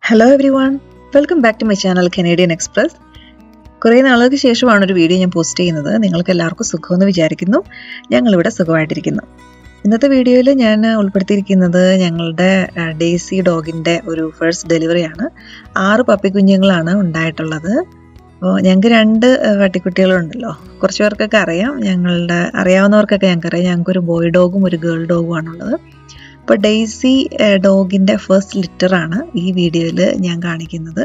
hello everyone welcome back to my channel Canadian express കുറേ നാളുകൾക്ക് ശേഷമാണ് ഒരു വീഡിയോ ഞാൻ പോസ്റ്റ് ചെയ്യുന്നത് നിങ്ങൾക്ക് എല്ലാവർക്കും സുഖമെന്ന് വിചാരിക്കുന്നു ഞങ്ങളിവിടെ സുഖമായിട്ടിരിക്കുന്നു ഇന്നത്തെ വീഡിയോയിൽ ഞാൻ ഉൾപ്പെടുത്തിയിരിക്കുന്നത് ഞങ്ങളുടെ ഡേസി ഡോഗിൻ്റെ ഒരു ഫസ്റ്റ് ഡെലിവറിയാണ് ആറ് പപ്പിക്കുഞ്ഞുങ്ങളാണ് ഉണ്ടായിട്ടുള്ളത് അപ്പോൾ ഞങ്ങൾക്ക് രണ്ട് പട്ടിക്കുട്ടികളുണ്ടല്ലോ കുറച്ച് പേർക്കൊക്കെ അറിയാം ഞങ്ങളുടെ അറിയാവുന്നവർക്കൊക്കെ ഞങ്ങൾക്കറിയാം ഞങ്ങൾക്കൊരു ബോയ് ഡോഗും ഒരു ഗേൾ ഡോഗും ആണുള്ളത് അപ്പോൾ ഡെയ്സി ഡോഗിൻ്റെ ഫസ്റ്റ് ലിറ്ററാണ് ഈ വീഡിയോയിൽ ഞാൻ കാണിക്കുന്നത്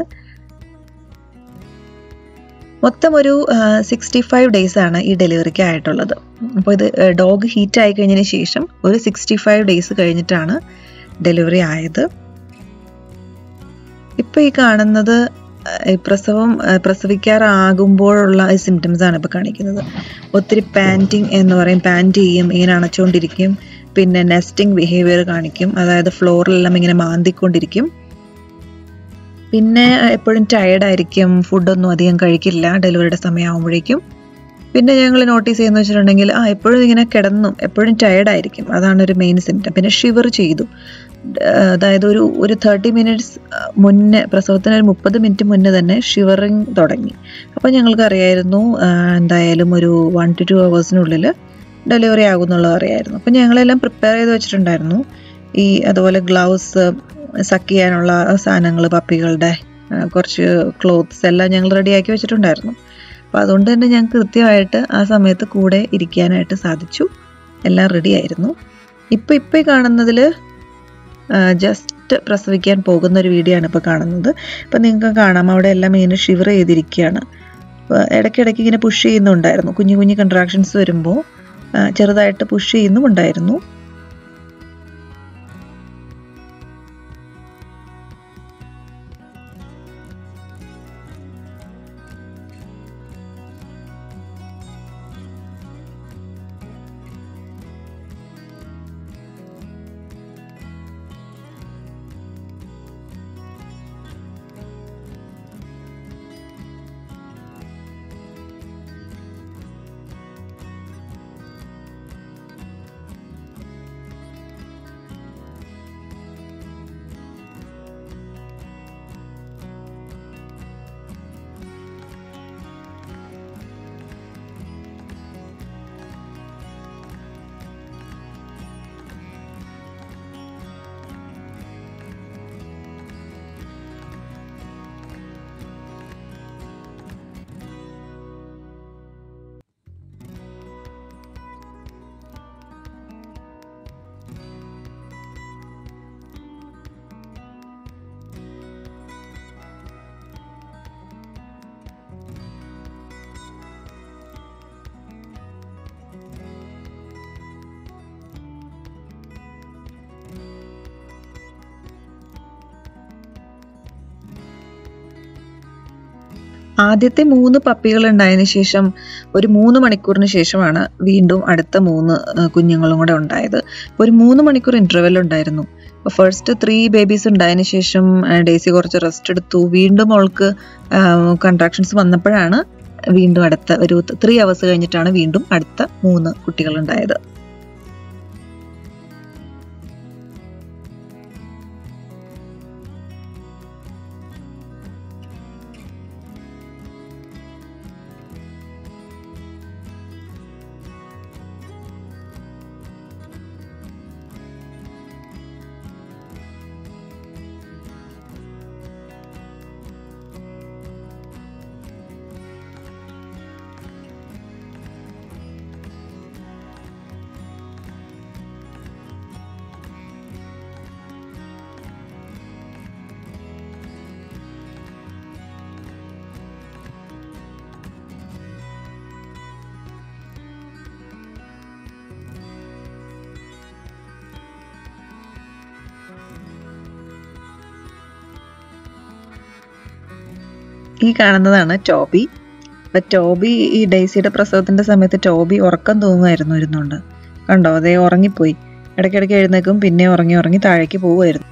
മൊത്തം ഒരു സിക്സ്റ്റി ഫൈവ് ഡേയ്സ് ആണ് ഈ ഡെലിവറിക്ക് ആയിട്ടുള്ളത് അപ്പോൾ ഇത് ഡോഗ് ഹീറ്റ് ആയി കഴിഞ്ഞതിന് ശേഷം ഒരു സിക്സ്റ്റി ഫൈവ് ഡേയ്സ് കഴിഞ്ഞിട്ടാണ് ഡെലിവറി ആയത് ഇപ്പോൾ ഈ കാണുന്നത് പ്രസവം പ്രസവിക്കാറാകുമ്പോഴുള്ള സിംറ്റംസ് ആണ് ഇപ്പോൾ കാണിക്കുന്നത് ഒത്തിരി പാൻറ്റിങ് എന്ന് പറയും പാൻറ്റ് ചെയ്യും ഇങ്ങനെ അണച്ചുകൊണ്ടിരിക്കും പിന്നെ നെസ്റ്റിംഗ് ബിഹേവിയർ കാണിക്കും അതായത് ഫ്ലോറിലെല്ലാം ഇങ്ങനെ മാന്തിക്കൊണ്ടിരിക്കും പിന്നെ എപ്പോഴും ടയർഡായിരിക്കും ഫുഡൊന്നും അധികം കഴിക്കില്ല ഡെലിവറിയുടെ സമയമാകുമ്പോഴേക്കും പിന്നെ ഞങ്ങൾ നോട്ടീസ് ചെയ്യുന്ന വെച്ചിട്ടുണ്ടെങ്കിൽ ആ എപ്പോഴും ഇങ്ങനെ കിടന്നും എപ്പോഴും ടയർഡായിരിക്കും അതാണ് ഒരു മെയിൻ സിംറ്റം പിന്നെ ഷിവർ ചെയ്തു അതായത് ഒരു ഒരു തേർട്ടി മിനിറ്റ്സ് മുന്നേ പ്രസവത്തിന് ഒരു മുപ്പത് മിനിറ്റ് മുന്നേ തന്നെ ഷിവറിങ് തുടങ്ങി അപ്പോൾ ഞങ്ങൾക്ക് അറിയായിരുന്നു എന്തായാലും ഒരു വൺ ടു ടു അവേഴ്സിനുള്ളിൽ ഡെലിവറി ആകുമെന്നുള്ളത് അറിയായിരുന്നു അപ്പം ഞങ്ങളെല്ലാം പ്രിപ്പയർ ചെയ്ത് വെച്ചിട്ടുണ്ടായിരുന്നു ഈ അതുപോലെ ഗ്ലൗസ് സക്ക് ചെയ്യാനുള്ള സാധനങ്ങൾ പപ്പികളുടെ കുറച്ച് ക്ലോത്ത്സ് എല്ലാം ഞങ്ങൾ റെഡിയാക്കി വെച്ചിട്ടുണ്ടായിരുന്നു അപ്പോൾ അതുകൊണ്ട് തന്നെ ഞങ്ങൾക്ക് കൃത്യമായിട്ട് ആ സമയത്ത് കൂടെ ഇരിക്കാനായിട്ട് സാധിച്ചു എല്ലാം റെഡി ആയിരുന്നു ഇപ്പോൾ ഇപ്പോൾ കാണുന്നതിൽ ജസ്റ്റ് പ്രസവിക്കാൻ പോകുന്ന ഒരു വീഡിയോ ആണ് ഇപ്പോൾ കാണുന്നത് അപ്പോൾ നിങ്ങൾക്ക് കാണാം അവിടെ എല്ലാം ഇങ്ങനെ ഷിവർ ചെയ്തിരിക്കുകയാണ് ഇടയ്ക്കിടയ്ക്ക് ഇങ്ങനെ പുഷ് ചെയ്യുന്നുണ്ടായിരുന്നു കുഞ്ഞു കുഞ്ഞു കൺട്രാക്ഷൻസ് വരുമ്പോൾ ചെറുതായിട്ട് പുഷ് ചെയ്യുന്നുമുണ്ടായിരുന്നു ആദ്യത്തെ മൂന്ന് പപ്പികൾ ഉണ്ടായതിനു ശേഷം ഒരു മൂന്ന് മണിക്കൂറിന് ശേഷമാണ് വീണ്ടും അടുത്ത മൂന്ന് കുഞ്ഞുങ്ങളും കൂടെ ഉണ്ടായത് ഒരു മൂന്ന് മണിക്കൂർ ഇൻ്റർവെൽ ഉണ്ടായിരുന്നു അപ്പോൾ ഫസ്റ്റ് ത്രീ ബേബീസ് ഉണ്ടായതിനു ശേഷം ഡേസി കുറച്ച് റെസ്റ്റ് എടുത്തു വീണ്ടും അവൾക്ക് കൺട്രാക്ഷൻസ് വന്നപ്പോഴാണ് വീണ്ടും അടുത്ത ഒരു ത്രീ അവേഴ്സ് കഴിഞ്ഞിട്ടാണ് വീണ്ടും അടുത്ത മൂന്ന് കുട്ടികൾ ഉണ്ടായത് ഈ കാണുന്നതാണ് ടോബി അപ്പൊ ടോബി ഈ ഡെയ്സിയുടെ പ്രസവത്തിന്റെ സമയത്ത് ടോബി ഉറക്കം തൂങ്ങുമായിരുന്നു ഇരുന്നുണ്ട് കണ്ടോ അതേ ഉറങ്ങിപ്പോയി ഇടയ്ക്കിടയ്ക്ക് എഴുന്നേക്കും പിന്നെ ഉറങ്ങി ഉറങ്ങി താഴേക്ക് പോവുമായിരുന്നു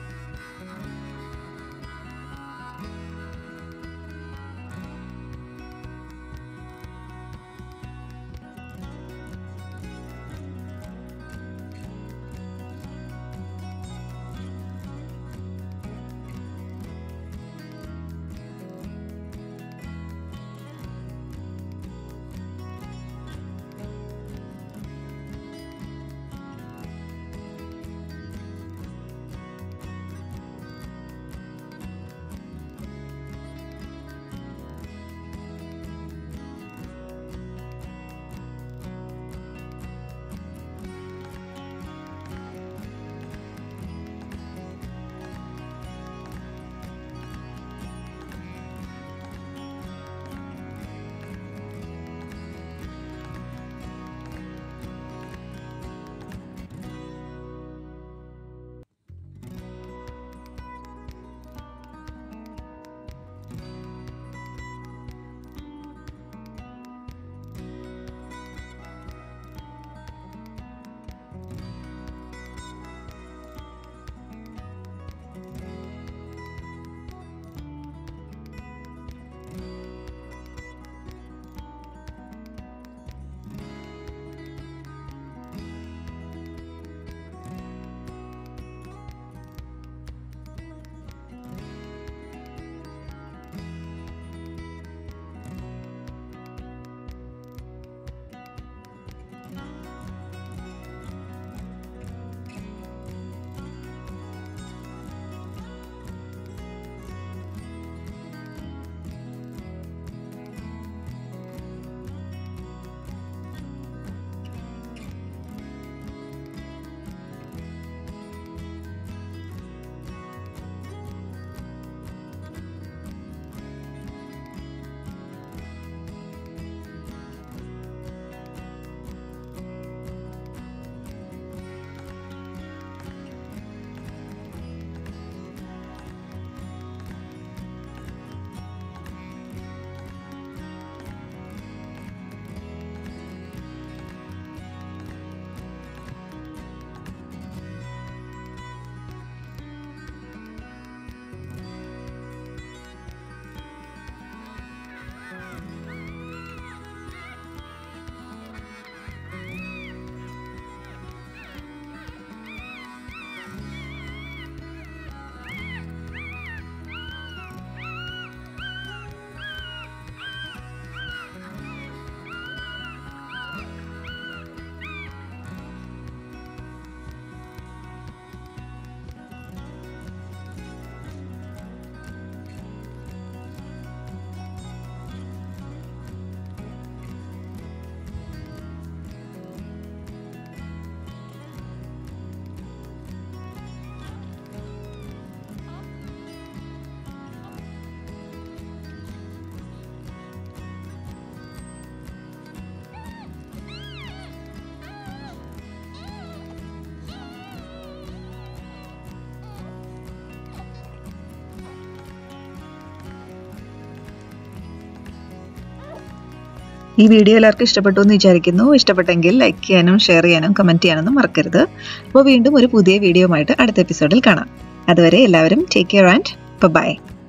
ഈ വീഡിയോ എല്ലാവർക്കും ഇഷ്ടപ്പെട്ടു എന്ന് വിചാരിക്കുന്നു ഇഷ്ടപ്പെട്ടെങ്കിൽ ലൈക്ക് ചെയ്യാനും ഷെയർ ചെയ്യാനും കമൻറ്റ് ചെയ്യാനൊന്നും മറക്കരുത് അപ്പോൾ വീണ്ടും ഒരു പുതിയ വീഡിയോ ആയിട്ട് അടുത്ത എപ്പിസോഡിൽ കാണാം അതുവരെ എല്ലാവരും ടേക്ക് കെയർ ആൻഡ് ബൈ